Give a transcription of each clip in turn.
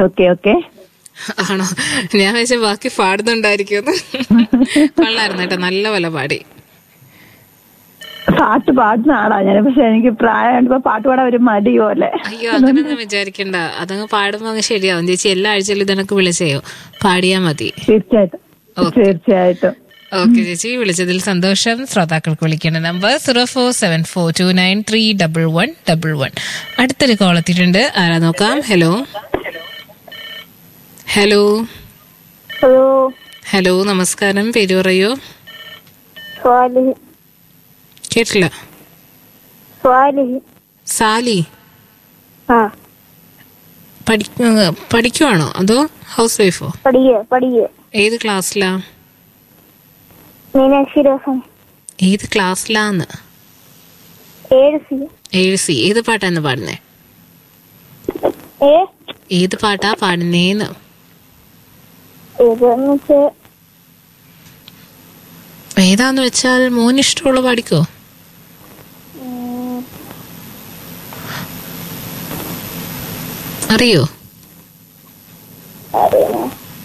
Okay okay ആണോ ഞാൻ വെച്ച ബാക്കി പാടുന്നുണ്ടായിരിക്കും കൊള്ളായിരുന്നു കേട്ടോ നല്ല പോലെ പാടി പാട്ട് പാടുന്ന ആളാ ഞാൻ പക്ഷെ എനിക്ക് പ്രായമുണ്ട് ഇപ്പൊ പാട്ട് പാടാൻ ഒരു മടി പോലെ അയ്യോ അങ്ങനൊന്നും വിചാരിക്കണ്ട അതങ്ങ് പാടുമ്പോ അങ്ങ് ശരിയാവും ചേച്ചി എല്ലാ ആഴ്ചയിലും ഇതെനക്ക് വിളിച്ചയോ പാടിയാ മതി തീർച്ചയായിട്ടും തീർച്ചയായിട്ടും ഓക്കെ ചേച്ചി വിളിച്ചതിൽ സന്തോഷം ശ്രോതാക്കൾക്ക് വിളിക്കേണ്ട number zero four seven four two nine three double one double one അടുത്തൊരു കോൾ എത്തിയിട്ടുണ്ട് ആരാ നോക്കാം ഹലോ ഹലോ ഹലോ ഹലോ നമസ്കാരം പേര് പറയൂ സ്വാലിഹ് കേട്ടില്ല സ്വാലിഹ് സാലി ആ പഠിക്ക പഠിക്കുവാണോ അതോ ഹൗസ് വൈഫോ പഠിക്കുക പഠിക്കുക ഏത് ക്ലാസ്സിലാ മീനാക്ഷി രോസം ഏത് ക്ലാസ്സിലാന്ന് ഏഴ് സി ഏഴ് സി ഏത് പാട്ടാന്ന് പാടുന്നേ ഏ ഏത് പാട്ടാ പാടുന്നേന്ന് ഏതെന്ന് വെച്ചാ ഏതാന്ന് വെച്ചാൽ മോൻ ഇഷ്ടമുള്ള പാടിക്കോ അറിയോ അറിയണോ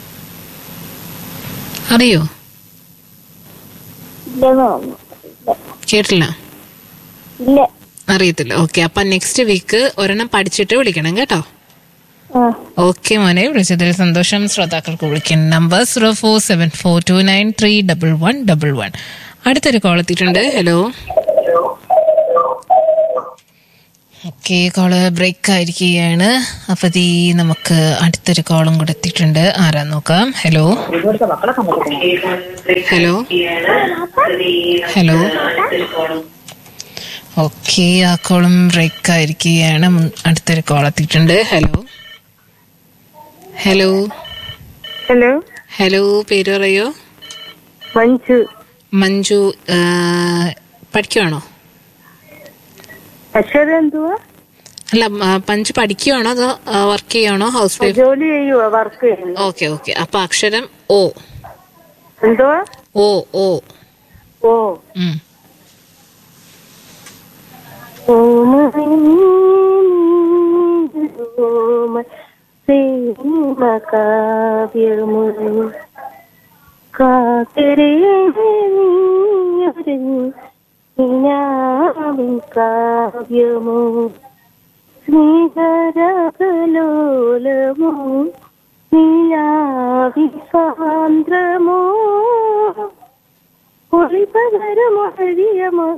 അറിയോ ഇല്ലെന്ന് തോന്നുന്നു കേട്ടില്ല ഇല്ല അറിയത്തില്ല ഓക്കെ അപ്പൊ നെക്സ്റ്റ് വീക്ക് ഒരെണ്ണം പഠിച്ചിട്ട് വിളിക്കണം കേട്ടോ ആ ഓക്കെ മോനെ വിളിച്ചതിൽ സന്തോഷം ശ്രോതാക്കൾക്ക് വിളിക്കാൻ number zero four seven four two nine three double one double one അടുത്തൊരു കോൾ എത്തിയിട്ടുണ്ട് ഹലോ ഓക്കെ കോള് ബ്രേക്ക് ആയിരിക്കുകയാണ് അപ്പൊ ദീ നമുക്ക് അടുത്തൊരു കോളും കൂടെ എത്തിയിട്ടുണ്ട് ആരാ നോക്കാം ഹലോ ഹലോ ഹലോ ഓക്കെ ആ കോളും ബ്രേക്ക് ആയിരിക്കുകയാണ് മുൻ- അടുത്തൊരു കോൾ എത്തിയിട്ടുണ്ട് ഹലോ ഹലോ ഹലോ ഹലോ പേര് പറയോ മഞ്ജു മഞ്ജു ആ, പഠിക്കുവാണോ അക്ഷര എന്തുവാ അല്ല ആ, പഞ്ച് പഠിക്കുവാണോ അതോ വർക്ക് ചെയ്യുവാണോ ഹൗസ് വൈഫ് ജോലി ചെയ്യുക വർക്ക് ചെയ്യുന്നു ഓക്കെ ഓക്കെ അപ്പൊ അക്ഷരം ഓ എന്തുവാ ഓ ഓ ഓ ഉം. കാവ്യമു കാത്തിരേവിൻ കാവ്യമോ സ്നേഹരകലോലമോ നീലാവി സാന്ദ്രമോ ഒളിപകരമോ ഹരിയമോ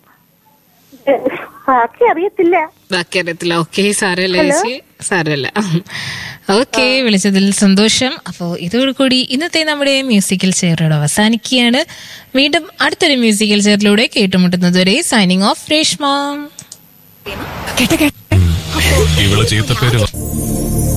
ബാക്കി അറിയത്തില്ല ബാക്കി അറിയത്തില്ല ഓക്കെ സാരല്ല ചേച്ചി സാരല്ല ഓക്കെ വിളിച്ചതിൽ സന്തോഷം അപ്പോൾ ഇതോടുകൂടി ഇന്നത്തെ നമ്മുടെ മ്യൂസിക്കൽ ചെയറോട് അവസാനിക്കുകയാണ് വീണ്ടും അടുത്തൊരു മ്യൂസിക്കൽ ചെയറിലൂടെ കേട്ടുമുട്ടുന്നതുവരെ സൈനിങ് ഓഫ് രേഷ്മ ഇവളെ ചീത്തപ്പേര്